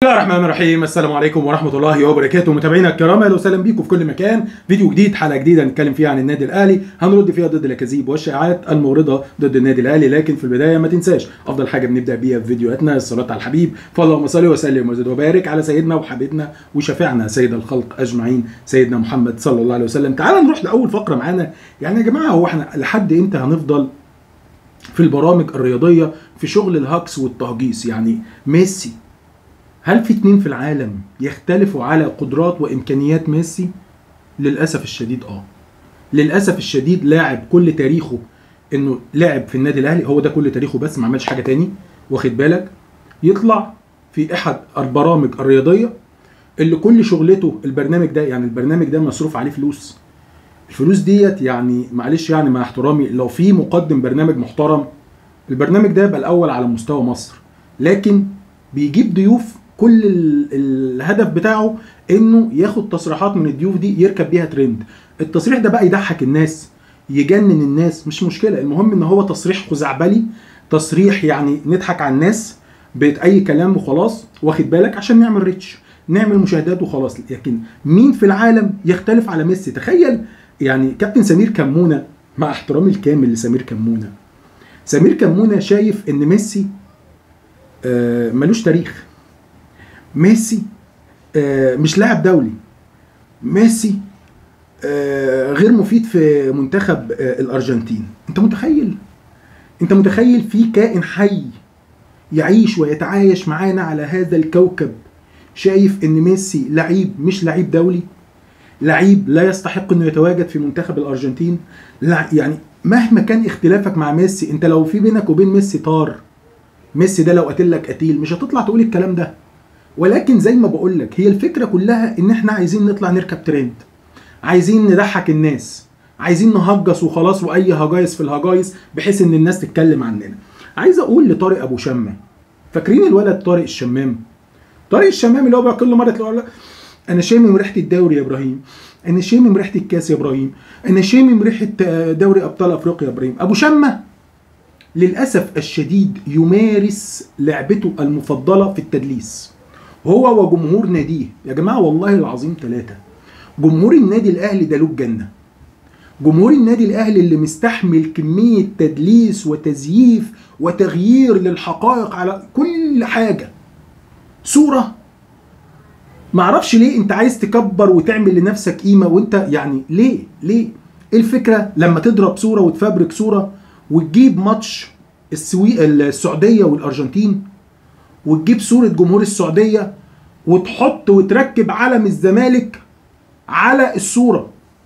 بسم الله الرحمن الرحيم السلام عليكم ورحمه الله وبركاته متابعينا الكرام اهلا وسهلا بيكم في كل مكان فيديو جديد حلقه جديده نتكلم فيها عن النادي الاهلي هنرد فيها ضد الاكاذيب والشائعات المورده ضد النادي الاهلي لكن في البدايه ما تنساش افضل حاجه بنبدا بيها في فيديوهاتنا الصلاه على الحبيب فاللهم صل وسلم وزد وبارك على سيدنا وحبيبنا وشفيعنا سيد الخلق اجمعين سيدنا محمد صلى الله عليه وسلم تعال نروح لاول فقره معانا يعني يا جماعه هو احنا لحد امتى هنفضل في البرامج الرياضيه في شغل الهاكس والتهجيس يعني ميسي هل في اتنين في العالم يختلفوا على قدرات وامكانيات ميسي؟ للاسف الشديد اه. للاسف الشديد لاعب كل تاريخه انه لعب في النادي الاهلي هو ده كل تاريخه بس ما عملش حاجه تاني واخد بالك؟ يطلع في احد البرامج الرياضيه اللي كل شغلته البرنامج ده يعني البرنامج ده مصروف عليه فلوس. الفلوس ديت يعني معلش يعني مع احترامي لو في مقدم برنامج محترم البرنامج ده يبقى الاول على مستوى مصر لكن بيجيب ضيوف كل ال- الهدف بتاعه انه ياخد تصريحات من الضيوف دي يركب بيها ترند التصريح ده بقى يضحك الناس يجنن الناس مش مشكله المهم ان هو تصريح خزعبلي تصريح يعني نضحك على الناس باي كلام وخلاص واخد بالك عشان نعمل ريتش نعمل مشاهدات وخلاص لكن مين في العالم يختلف على ميسي تخيل يعني كابتن سمير كمونه مع احترامي الكامل لسمير كمونه سمير كمونه شايف ان ميسي آه، ملوش تاريخ ميسي آه، مش لاعب دولي ميسي آه، غير مفيد في منتخب آه، الارجنتين انت متخيل انت متخيل في كائن حي يعيش ويتعايش معانا على هذا الكوكب شايف ان ميسي لعيب مش لعيب دولي لعيب لا يستحق انه يتواجد في منتخب الارجنتين لا يعني مهما كان اختلافك مع ميسي انت لو في بينك وبين ميسي طار ميسي ده لو قتلك قتيل مش هتطلع تقول الكلام ده ولكن زي ما بقول لك هي الفكره كلها ان احنا عايزين نطلع نركب ترند عايزين نضحك الناس عايزين نهجس وخلاص واي هجايس في الهجايس بحيث ان الناس تتكلم عننا عايز اقول لطارق ابو شمه فاكرين الولد طارق الشمام طارق الشمام اللي هو بقى كل مره تلاقيه يقول لك انا شامم ريحه الدوري يا ابراهيم انا شامم ريحه الكاس يا ابراهيم انا شامم ريحه آه، دوري ابطال افريقيا يا ابراهيم ابو شمه للاسف الشديد يمارس لعبته المفضله في التدليس هو وجمهور ناديه يا جماعه والله العظيم ثلاثه جمهور النادي الاهلي ده له الجنه جمهور النادي الاهلي اللي مستحمل كميه تدليس وتزييف وتغيير للحقائق على كل حاجه صوره معرفش ليه انت عايز تكبر وتعمل لنفسك قيمه وانت يعني ليه ليه ايه الفكره لما تضرب صوره وتفبرك صوره وتجيب ماتش السوي السعوديه والارجنتين وتجيب صورة جمهور السعودية وتحط وتركب علم الزمالك على الصورة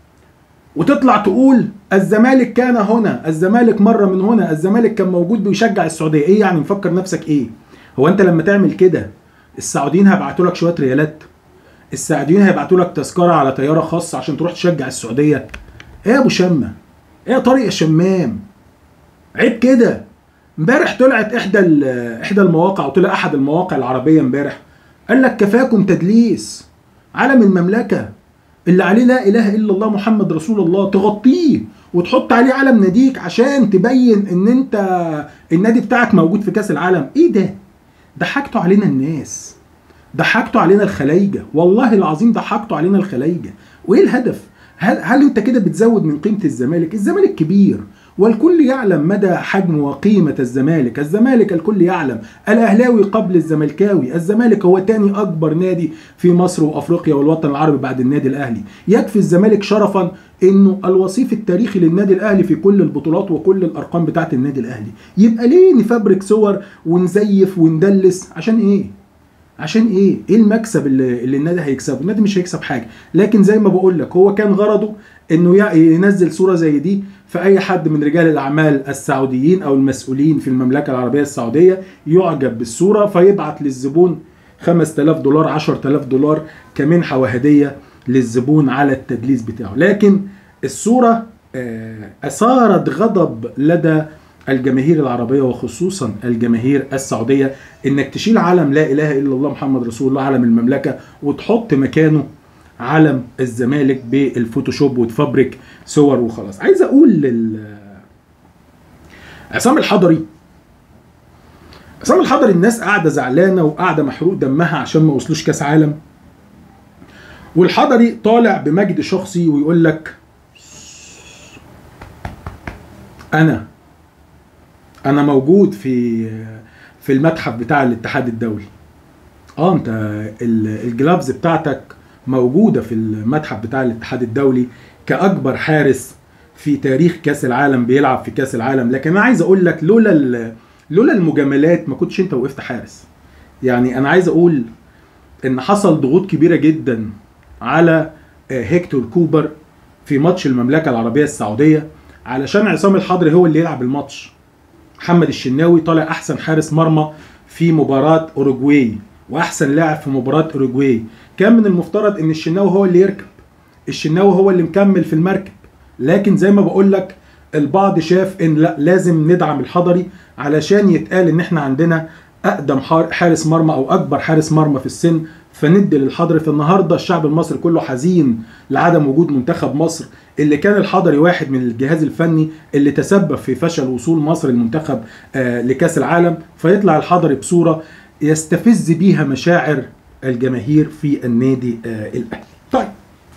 وتطلع تقول الزمالك كان هنا الزمالك مرة من هنا الزمالك كان موجود بيشجع السعودية ايه يعني مفكر نفسك ايه هو انت لما تعمل كده السعوديين هيبعتوا لك شوية ريالات السعوديين هيبعتوا لك تذكرة على طيارة خاصة عشان تروح تشجع السعودية ايه يا ابو شمة ايه يا طارق يا شمام عيب كده امبارح طلعت احدى ال- احدى المواقع او طلع احد المواقع العربيه امبارح قال لك كفاكم تدليس علم المملكه اللي عليه لا اله الا الله محمد رسول الله تغطيه وتحط عليه علم ناديك عشان تبين ان انت النادي بتاعك موجود في كاس العالم ايه ده ضحكتوا علينا الناس ضحكتوا علينا الخلايجه والله العظيم ضحكتوا علينا الخلايجه وايه الهدف هل هل انت كده بتزود من قيمه الزمالك الزمالك كبير والكل يعلم مدى حجم وقيمة الزمالك الزمالك الكل يعلم الأهلاوي قبل الزملكاوي الزمالك هو تاني أكبر نادي في مصر وأفريقيا والوطن العربي بعد النادي الأهلي يكفي الزمالك شرفا أنه الوصيف التاريخي للنادي الأهلي في كل البطولات وكل الأرقام بتاعت النادي الأهلي يبقى ليه نفبرك صور ونزيف وندلس عشان إيه عشان ايه؟ ايه المكسب اللي, اللي النادي هيكسبه؟ النادي مش هيكسب حاجه، لكن زي ما بقول لك هو كان غرضه انه يع- ينزل صوره زي دي فاي حد من رجال الاعمال السعوديين او المسؤولين في المملكه العربيه السعوديه يعجب بالصوره فيبعت للزبون 5000 دولار 10000 دولار كمنحه وهديه للزبون على التدليس بتاعه، لكن الصوره آه، اثارت غضب لدى الجماهير العربية وخصوصا الجماهير السعودية انك تشيل علم لا اله الا الله محمد رسول الله علم المملكة وتحط مكانه علم الزمالك بالفوتوشوب وتفبرك صور وخلاص عايز اقول لل عصام الحضري عصام الحضري الناس قاعده زعلانه وقاعده محروق دمها عشان ما وصلوش كاس عالم والحضري طالع بمجد شخصي ويقول لك انا انا موجود في في المتحف بتاع الاتحاد الدولي اه انت ال- الجلافز بتاعتك موجوده في المتحف بتاع الاتحاد الدولي كاكبر حارس في تاريخ كاس العالم بيلعب في كاس العالم لكن انا عايز اقول لك لولا ال- لولا المجاملات ما كنتش انت وقفت حارس يعني انا عايز اقول ان حصل ضغوط كبيره جدا على آه، هيكتور كوبر في ماتش المملكه العربيه السعوديه علشان عصام الحضري هو اللي يلعب الماتش محمد الشناوي طالع احسن حارس مرمى في مباراه اوروجواي واحسن لاعب في مباراه اوروجواي كان من المفترض ان الشناوي هو اللي يركب الشناوي هو اللي مكمل في المركب لكن زي ما بقول لك البعض شاف ان لا لازم ندعم الحضري علشان يتقال ان احنا عندنا اقدم حار- حارس مرمى او اكبر حارس مرمى في السن فندي للحضري فالنهارده الشعب المصري كله حزين لعدم وجود منتخب مصر اللي كان الحضري واحد من الجهاز الفني اللي تسبب في فشل وصول مصر المنتخب آه لكاس العالم فيطلع الحضري بصوره يستفز بيها مشاعر الجماهير في النادي آه الاهلي. طيب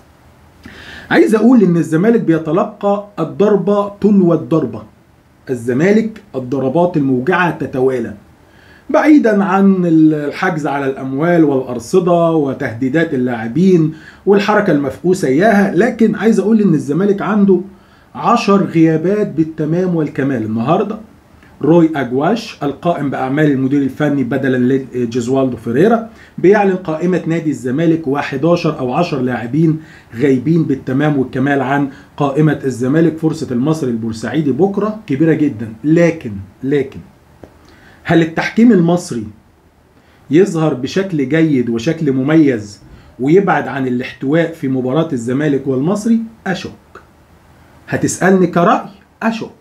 عايز اقول ان الزمالك بيتلقى الضربه تلو الضربه. الزمالك الضربات الموجعه تتوالى. بعيدا عن الحجز على الاموال والارصده وتهديدات اللاعبين والحركه المفقوسه اياها لكن عايز اقول ان الزمالك عنده عشر غيابات بالتمام والكمال النهارده روي اجواش القائم باعمال المدير الفني بدلا لجيزوالدو فيريرا بيعلن قائمه نادي الزمالك و11 او 10 لاعبين غايبين بالتمام والكمال عن قائمه الزمالك فرصه المصري البورسعيدي بكره كبيره جدا لكن لكن هل التحكيم المصري يظهر بشكل جيد وشكل مميز ويبعد عن الاحتواء في مباراة الزمالك والمصري؟ أشك. هتسألني كرأي؟ أشك.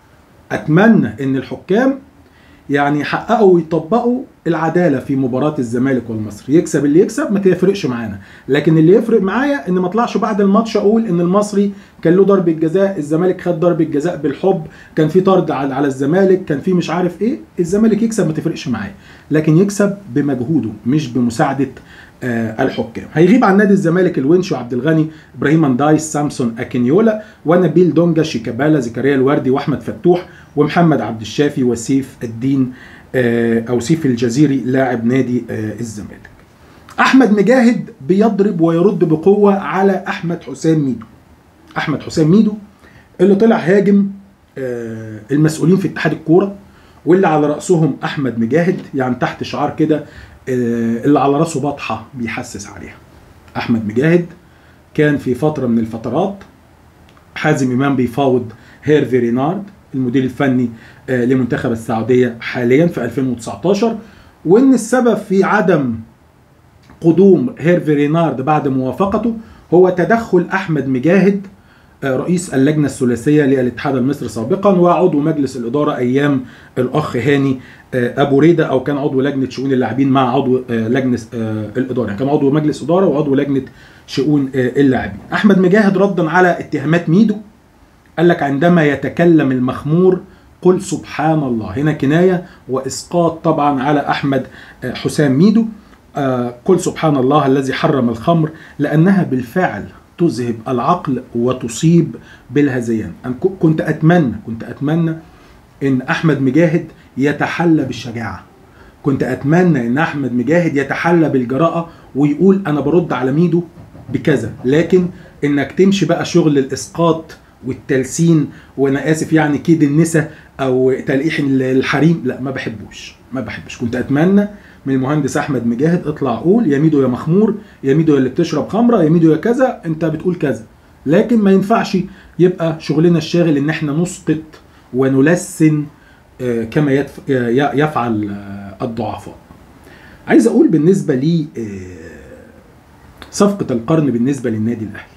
أتمنى إن الحكام يعني يحققوا ويطبقوا العدالة في مباراة الزمالك والمصري، يكسب اللي يكسب ما تفرقش معانا، لكن اللي يفرق معايا إن ما اطلعش بعد الماتش أقول إن المصري كان له ضربة جزاء، الزمالك خد ضربة جزاء بالحب، كان في طرد على على الزمالك، كان في مش عارف إيه، الزمالك يكسب ما تفرقش معايا، لكن يكسب بمجهوده مش بمساعدة آه الحكام هيغيب عن نادي الزمالك الونش وعبد الغني ابراهيم اندايس سامسون اكينيولا ونبيل دونجا شيكابالا زكريا الوردي واحمد فتوح ومحمد عبد الشافي وسيف الدين آه او سيف الجزيري لاعب نادي آه الزمالك احمد مجاهد بيضرب ويرد بقوه على احمد حسام ميدو احمد حسام ميدو اللي طلع هاجم آه المسؤولين في اتحاد الكوره واللي على راسهم احمد مجاهد يعني تحت شعار كده اللي على راسه بطحه بيحسس عليها احمد مجاهد كان في فتره من الفترات حازم امام بيفاوض هيرفي رينارد المدير الفني لمنتخب السعوديه حاليا في 2019 وان السبب في عدم قدوم هيرفي رينارد بعد موافقته هو تدخل احمد مجاهد رئيس اللجنه الثلاثيه للاتحاد المصري سابقا وعضو مجلس الاداره ايام الاخ هاني ابو ريده او كان عضو لجنه شؤون اللاعبين مع عضو لجنه الاداره يعني كان عضو مجلس اداره وعضو لجنه شؤون اللاعبين احمد مجاهد ردا على اتهامات ميدو قال لك عندما يتكلم المخمور قل سبحان الله هنا كنايه واسقاط طبعا على احمد حسام ميدو قل سبحان الله الذي حرم الخمر لانها بالفعل تذهب العقل وتصيب بالهذيان أنا كنت أتمنى كنت أتمنى إن أحمد مجاهد يتحلى بالشجاعة كنت أتمنى إن أحمد مجاهد يتحلى بالجراءة ويقول أنا برد على ميدو بكذا لكن إنك تمشي بقى شغل الإسقاط والتلسين وأنا آسف يعني كيد النساء أو تلقيح الحريم لا ما بحبوش ما بحبش كنت أتمنى من المهندس احمد مجاهد اطلع قول يا ميدو يا مخمور يا ميدو يا اللي بتشرب خمره يا ميدو يا كذا انت بتقول كذا لكن ما ينفعش يبقى شغلنا الشاغل ان احنا نسقط ونلسن كما يفعل الضعفاء عايز اقول بالنسبه لي صفقه القرن بالنسبه للنادي الاهلي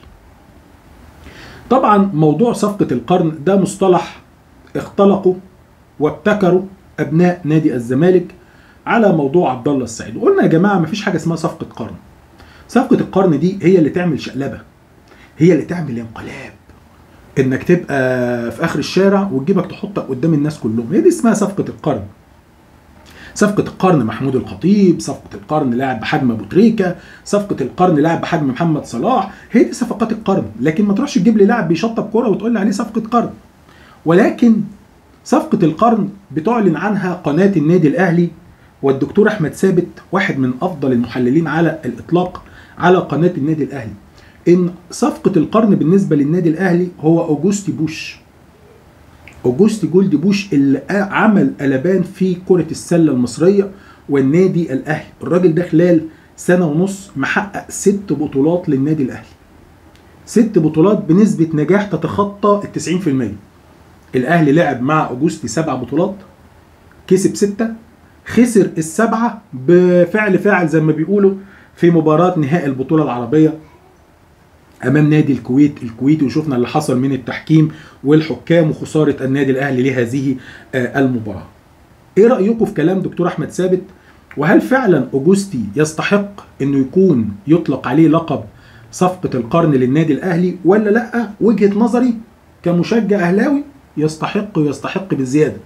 طبعا موضوع صفقه القرن ده مصطلح اختلقوا وابتكروا ابناء نادي الزمالك على موضوع عبد الله السعيد وقلنا يا جماعه مفيش حاجه اسمها صفقه قرن صفقه القرن دي هي اللي تعمل شقلبه هي اللي تعمل انقلاب انك تبقى في اخر الشارع وتجيبك تحطك قدام الناس كلهم هي دي اسمها صفقه القرن صفقة القرن محمود الخطيب صفقة القرن لاعب بحجم أبو تريكة صفقة القرن لاعب بحجم محمد صلاح هي دي صفقات القرن لكن ما تروحش تجيب لي لاعب بيشطب كرة وتقول لي عليه صفقة قرن ولكن صفقة القرن بتعلن عنها قناة النادي الأهلي والدكتور أحمد ثابت واحد من أفضل المحللين على الإطلاق على قناة النادي الأهلي إن صفقة القرن بالنسبة للنادي الأهلي هو أوجوستي بوش أوجوستي جولد بوش اللي عمل قلبان في كرة السلة المصرية والنادي الأهلي الراجل ده خلال سنة ونص محقق ست بطولات للنادي الأهلي ست بطولات بنسبة نجاح تتخطى التسعين في المية الأهلي لعب مع أوجوستي سبع بطولات كسب ستة خسر السبعة بفعل فاعل زي ما بيقولوا في مباراة نهائي البطولة العربية امام نادي الكويت الكويتي وشفنا اللي حصل من التحكيم والحكام وخساره النادي الاهلي لهذه المباراه. ايه رايكم في كلام دكتور احمد ثابت؟ وهل فعلا اوجوستي يستحق انه يكون يطلق عليه لقب صفقه القرن للنادي الاهلي ولا لا؟ وجهه نظري كمشجع اهلاوي يستحق ويستحق بالزياده.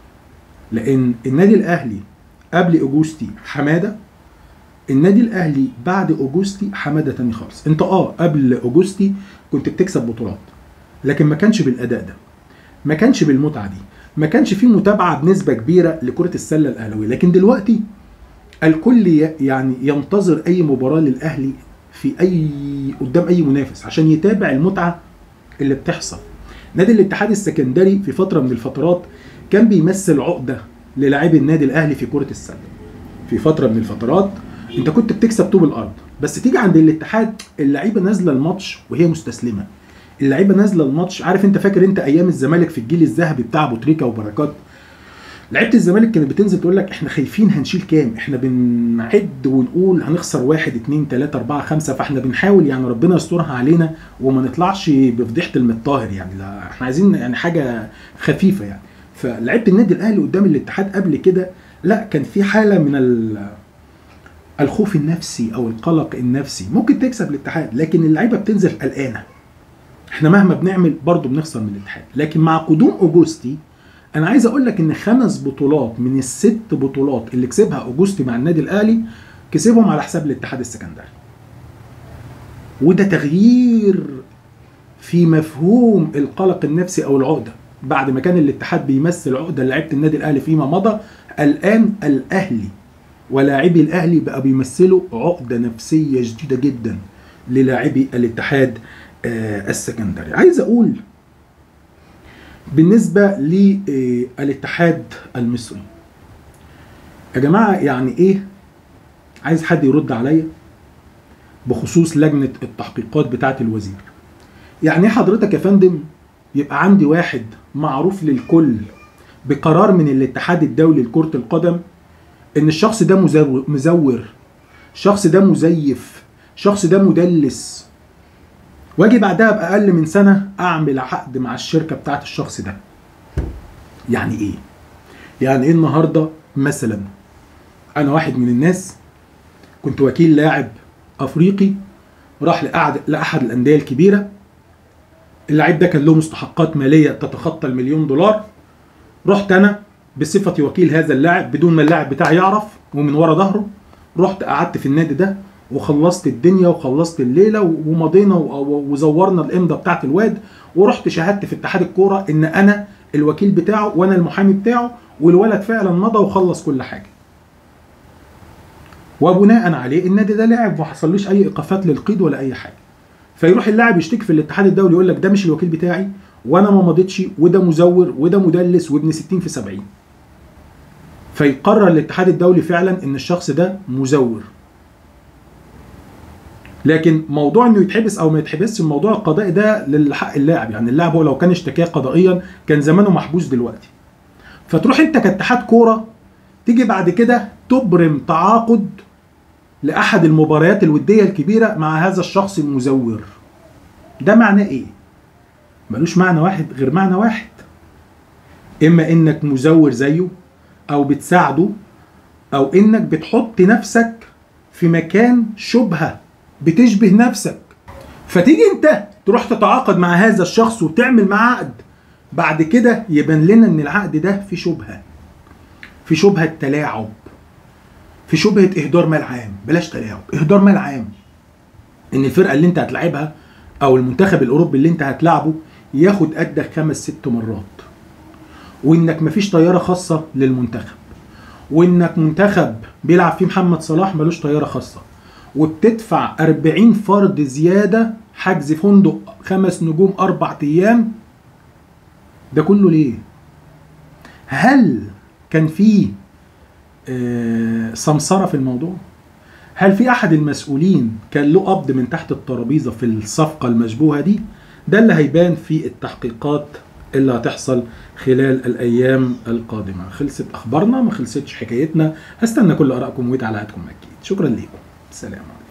لان النادي الاهلي قبل اوجوستي حماده النادي الاهلي بعد اوجوستي حماده تاني خالص انت اه قبل اوجوستي كنت بتكسب بطولات لكن ما كانش بالاداء ده ما كانش بالمتعه دي ما كانش فيه متابعه بنسبه كبيره لكره السله الاهلاويه لكن دلوقتي الكل يعني ينتظر اي مباراه للاهلي في اي قدام اي منافس عشان يتابع المتعه اللي بتحصل نادي الاتحاد السكندري في فتره من الفترات كان بيمثل عقده للاعبي النادي الاهلي في كره السله في فتره من الفترات انت كنت بتكسب طوب الارض بس تيجي عند الاتحاد اللعيبه نازله الماتش وهي مستسلمه اللعيبه نازله الماتش عارف انت فاكر انت ايام الزمالك في الجيل الذهبي بتاع ابو تريكه وبركات لعيبه الزمالك كانت بتنزل تقول لك احنا خايفين هنشيل كام احنا بنعد ونقول هنخسر واحد اتنين تلاته اربعه خمسه فاحنا بنحاول يعني ربنا يسترها علينا وما نطلعش بفضيحه المطاهر يعني لا احنا عايزين يعني حاجه خفيفه يعني فلعيبه النادي الاهلي قدام الاتحاد قبل كده لا كان في حاله من الخوف النفسي او القلق النفسي ممكن تكسب الاتحاد لكن اللعيبه بتنزل قلقانه احنا مهما بنعمل برضه بنخسر من الاتحاد لكن مع قدوم اوجوستي انا عايز اقول لك ان خمس بطولات من الست بطولات اللي كسبها اوجوستي مع النادي الاهلي كسبهم على حساب الاتحاد السكندري وده تغيير في مفهوم القلق النفسي او العقده بعد ما كان الاتحاد بيمثل عقده لعيبه النادي الاهلي فيما مضى الان الاهلي ولاعبي الاهلي بقى بيمثلوا عقده نفسيه شديده جدا للاعبي الاتحاد السكندري عايز اقول بالنسبه للاتحاد المصري يا جماعه يعني ايه عايز حد يرد عليا بخصوص لجنه التحقيقات بتاعه الوزير يعني ايه حضرتك يا فندم يبقى عندي واحد معروف للكل بقرار من الاتحاد الدولي لكره القدم ان الشخص ده مزور الشخص ده مزيف الشخص ده مدلس واجي بعدها باقل من سنه اعمل عقد مع الشركه بتاعت الشخص ده يعني ايه يعني ايه النهارده مثلا انا واحد من الناس كنت وكيل لاعب افريقي راح لأحد لاحد الانديه الكبيره اللعيب ده كان له مستحقات ماليه تتخطى المليون دولار رحت انا بصفتي وكيل هذا اللاعب بدون ما اللاعب بتاعي يعرف ومن ورا ظهره رحت قعدت في النادي ده وخلصت الدنيا وخلصت الليله ومضينا وزورنا الامضه بتاعت الواد ورحت شهدت في اتحاد الكوره ان انا الوكيل بتاعه وانا المحامي بتاعه والولد فعلا مضى وخلص كل حاجه. وبناء عليه النادي ده لعب وما حصلوش اي ايقافات للقيد ولا اي حاجه. فيروح اللاعب يشتكي في الاتحاد الدولي يقول لك ده مش الوكيل بتاعي وانا ما مضيتش وده مزور وده مدلس وابن 60 في 70. فيقرر الاتحاد الدولي فعلا ان الشخص ده مزور لكن موضوع انه يتحبس او ما يتحبسش الموضوع القضائي ده لحق اللاعب يعني اللاعب هو لو كان اشتكاه قضائيا كان زمانه محبوس دلوقتي فتروح انت كاتحاد كوره تيجي بعد كده تبرم تعاقد لاحد المباريات الوديه الكبيره مع هذا الشخص المزور ده معناه ايه ملوش معنى واحد غير معنى واحد اما انك مزور زيه او بتساعده او انك بتحط نفسك في مكان شبهه بتشبه نفسك فتيجي انت تروح تتعاقد مع هذا الشخص وتعمل معاه عقد بعد كده يبان لنا ان العقد ده في شبهه في شبهه تلاعب في شبهه اهدار مال عام بلاش تلاعب اهدار مال عام ان الفرقه اللي انت هتلعبها او المنتخب الاوروبي اللي انت هتلعبه ياخد قدك خمس ست مرات وانك مفيش طياره خاصه للمنتخب وانك منتخب بيلعب فيه محمد صلاح ملوش طياره خاصه وبتدفع 40 فرد زياده حجز فندق خمس نجوم اربع ايام ده كله ليه هل كان في آه، سمسره في الموضوع هل في احد المسؤولين كان له قبض من تحت الترابيزه في الصفقه المشبوهه دي ده اللي هيبان في التحقيقات اللي هتحصل خلال الايام القادمه خلصت اخبارنا ما خلصتش حكايتنا هستنى كل ارائكم وتعليقاتكم اكيد شكرا ليكم سلام عليكم